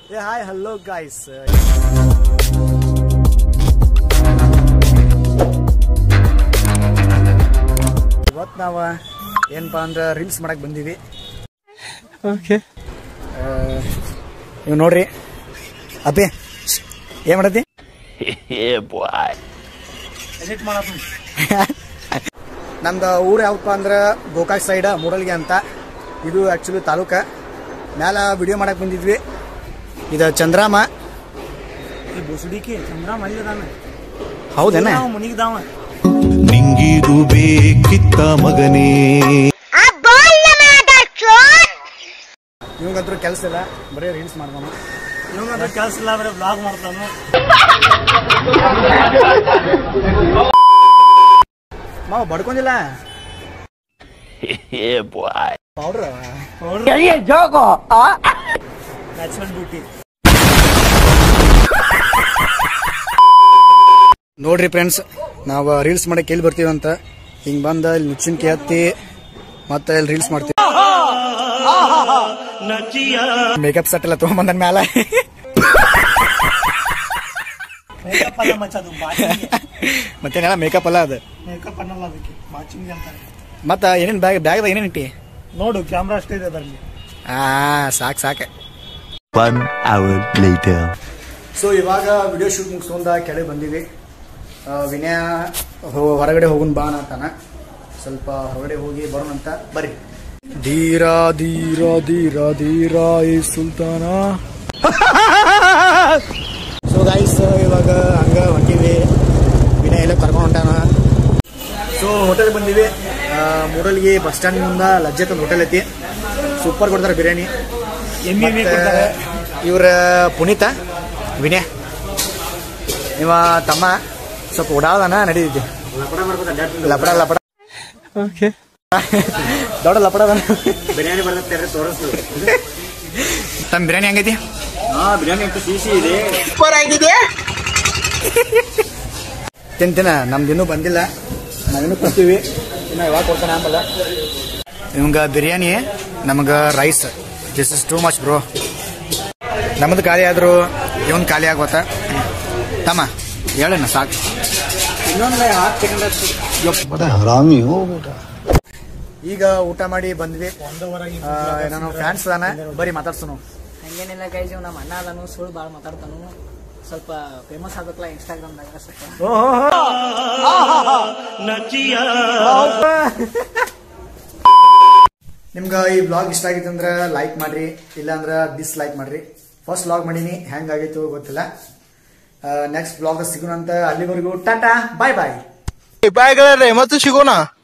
ಏ hi hello guys ಇವತ್ತು ನಾವು ಏನಪ್ಪಾ ಅಂದ್ರೆ ರೀಲ್ಸ್ ಮಾಡಕ್ ಬಂದೀವಿ ಓಕೆ ನೀವು ನೋಡ್ರಿ ಅಪ್ಪಿ ಏನ್ ಮಾಡತ್ತಿ ಎಡಿಟ್ ಮಾಡತ್ತ ನಮ್ದು ಊರು ಯಾವಪ್ಪ ಅಂದ್ರೆ ಗೋಕಾಕ್ ಸೈಡ್ ಮೂಡಲ್ಗೆ ಅಂತ ಇದು ಆ್ಯಕ್ಚುಲಿ ತಾಲೂಕ ಮ್ಯಾಲ ವಿಡಿಯೋ ಮಾಡಕ್ ಬಂದಿದ್ವಿ ಇದು ಚಂದ್ರಾಮ ಈ ಬುಸುಡಿಕೆ ಚಂದ್ರ ಮಲ್ಲಿದಾನ ಹೌದೇನ ನಾವು ಮುನಿಗಿದಾವ ನಿಂಗಿದು ಬೇಕಿತ್ತ ಮಗನೇ ಇವಂಗಂತೂ ಕೆಲಸ ಇಲ್ಲ ಬರೀ ರೀಲ್ಸ್ ಮಾಡ್ತಾನ ಇವಂಗ ಕೆಲಸ ಇಲ್ಲ ಬರೀ ಬ್ಲಾಗ್ ಮಾಡ್ತಾನ ಮಾವ ಬಡ್ಕೊಂಡಿಲ್ಲ ಪೌಡ್ರ್ ನ್ಯಾಚುರಲ್ ಬ್ಯೂಟಿ ನೋಡ್ರಿ ಫ್ರೆಂಡ್ಸ್ ನಾವು ರೀಲ್ಸ್ ಮಾಡಕ್ಕೆ ಎಲ್ಲಿ ಬರ್ತೀವಂತ ಹಿಂಗ್ ಬಂದ ಇಲ್ಲಿ ನುಚ್ಚಿನ್ಕಿ ಹತ್ತಿ ಮತ್ತೆ ಇಲ್ಲಿ ರೀಲ್ಸ್ ಮಾಡ್ತೀವಿ ಮೇಕಪ್ ಸೆಟ್ ಎಲ್ಲ ತಗೊಂಬಂದ ಮ್ಯಾಲ ಮೇಕಪ್ ಅಲ್ಲ ಮಚ್ಚದು ಬಾಚಿಂಗ್ ಮತ್ತೇನೆಲ್ಲ ಮೇಕಪ್ ಅಲ್ಲ ಅದು ಮೇಕಪ್ ಅನ್ನಲ್ಲ ಅದಕ್ಕೆ ಬಾಚಿಂಗ್ ಅಂತಾರೆ ಮತ್ತ ಏನೇನ್ ಬ್ಯಾಗ್ ಬ್ಯಾಗ್ದಾಗ ಏನೇನ್ ಇಟ್ಟಿ ನೋಡು ಕ್ಯಾಮ್ರಾ ಅಷ್ಟೇ ಇದೆ ಅದರಲ್ಲಿ ಆ ಸಾಕ್ ಸಾಕ ಒನ್ ಅವರ್ ಲೇಟರ್ ಸೊ ಇವಾಗ ವಿಡಿಯೋ ಶೂಟ್ ಮುಗಿಸ್ಕೊಂಡ ಕೆಳಗೆ ಬಂದೀವಿ ಆ, ವಿನಯ ಹೊ- ಹೊರಗಡೆ ಹೋಗುನ್ ಬಾ ಅಂತಾನ ಸ್ವಲ್ಪ ಹೊರಗಡೆ ಹೋಗಿ ಬರೋಣ ಅಂತ ಬರ್ರಿ ಧೀರ ಧೀರ ಧೀರ ಧೀರ ಈ ಸುಲ್ತಾನ ಸೊ ಗೈಸ್ ಇವಾಗ ಹಂಗ ಹೊಂಟೀವಿ ವಿನಯ ಎಲ್ಲ ಕರ್ಕೊಂಡು ಹೊಂಟಾನ ಸೊ ಹೋಟೆಲ್ ಬಂದೀವಿ ಆ, ಮೂಡಲ್ಗಿ ಬಸ್ ಸ್ಟ್ಯಾಂಡ್ ಮುಂದ ಲಜ್ಜತ್ ಒಂದು ಹೋಟೆಲ್ ಐತಿ ಸೂಪರ್ ಕೊಡ್ತಾರೆ ಬಿರಿಯಾನಿ ಎಮ್ಮಿ ಎಮ್ಮಿ ಕೊಡ್ತಾರೆ ಇವ್ರ ಪುನೀತ ವಿನಯ ಇವ ತಮ್ಮ ಸ್ವಲ್ಪ ಓಡಾಡದಾನ ನಡೀತಿ ಲಪಡ ಲಪಡ ಓಕೆ ದೊಡ್ಡ ಲಪಡ ಅದಾನ ಬಿರಿಯಾನಿ ಬರ್ತೈತೆ ತೋರಿಸ್ತು ತಮ್ಮ ಬಿರಿಯಾನಿ ಹೆಂಗೈತಿ ಹಾ ಬಿರಿಯಾನಿ ಅಂತ ಸಿಸಿ ಇದೆ ತಿನ್ ತಿನ್ನ ನಮ್ದು ಇನ್ನೂ ಬಂದಿಲ್ಲ ನಾವಿನ್ನೂ ಕೊಡ್ತೀವಿ ಇನ್ನು ಯಾವಾಗ ಕೊಡ್ತಾನೆ ಆಂಬಲ್ಲ ಇವಂಗ ಬಿರಿಯಾನಿ ನಮಗ rice this is too much bro ನಮ್ಮದು ಖಾಲಿ ಆದ್ರು ಇವನ್ ಖಾಲಿ ಆಗೋತ ತಮ್ಮ ಹೇಳಣ್ಣ ಸಾಕು ಇನ್ನೊಂದು ಹಾಕಿ ಚಿಕನ್ ಹರಾಮಿ ಹೋ ಬೇಟ ಈಗ ಊಟ ಮಾಡಿ ಬಂದ್ವಿ ಆ, ನಾನು ಫ್ಯಾನ್ಸ್ ಅದಾನ ಬರೀ ಮಾತಾಡ್ಸೋನು ಹಂಗೇನಿಲ್ಲ ಗೈಸ್ ಇವ್ ನಮ್ಮ ಅಣ್ಣ ಅದಾನು ಸುಳ್ಳು ಭಾಳ ಮಾತಾಡ್ತಾನು ಸ್ವಲ್ಪ ಫೇಮಸ್ ಆಗ್ಬೇಕಲ್ಲ ಇನ್ಸ್ಟಾಗ್ರಾಮ್ದಾಗ ಸ್ವಲ್ಪ ನಿಮ್ಗೆ ಈ ಬ್ಲಾಗ್ ಇಷ್ಟ ಆಗಿತ್ತು ಅಂದ್ರೆ ಲೈಕ್ ಮಾಡ್ರಿ ಇಲ್ಲಾಂದ್ರೆ ಡಿಸ್ಲೈಕ್ ಮಾಡ್ರಿ ಫಸ್ಟ್ ಬ್ಲಾಗ್ ಮಾಡೀನಿ ಹೆಂಗ್ ಆಗಿತ್ತು ಗೊತ್ತಿಲ್ಲ ನೆಕ್ಸ್ಟ್ ಬ್ಲಾಗ್ ಸಿಗೋಣ ಅಂತ ಅಲ್ಲಿವರೆಗೂ ಟಾಟಾ ಬಾಯ್ ಬಾಯ್ ಬಾಯ್ಗಳೇ ಮತ್ತೆ ಸಿಗೋಣ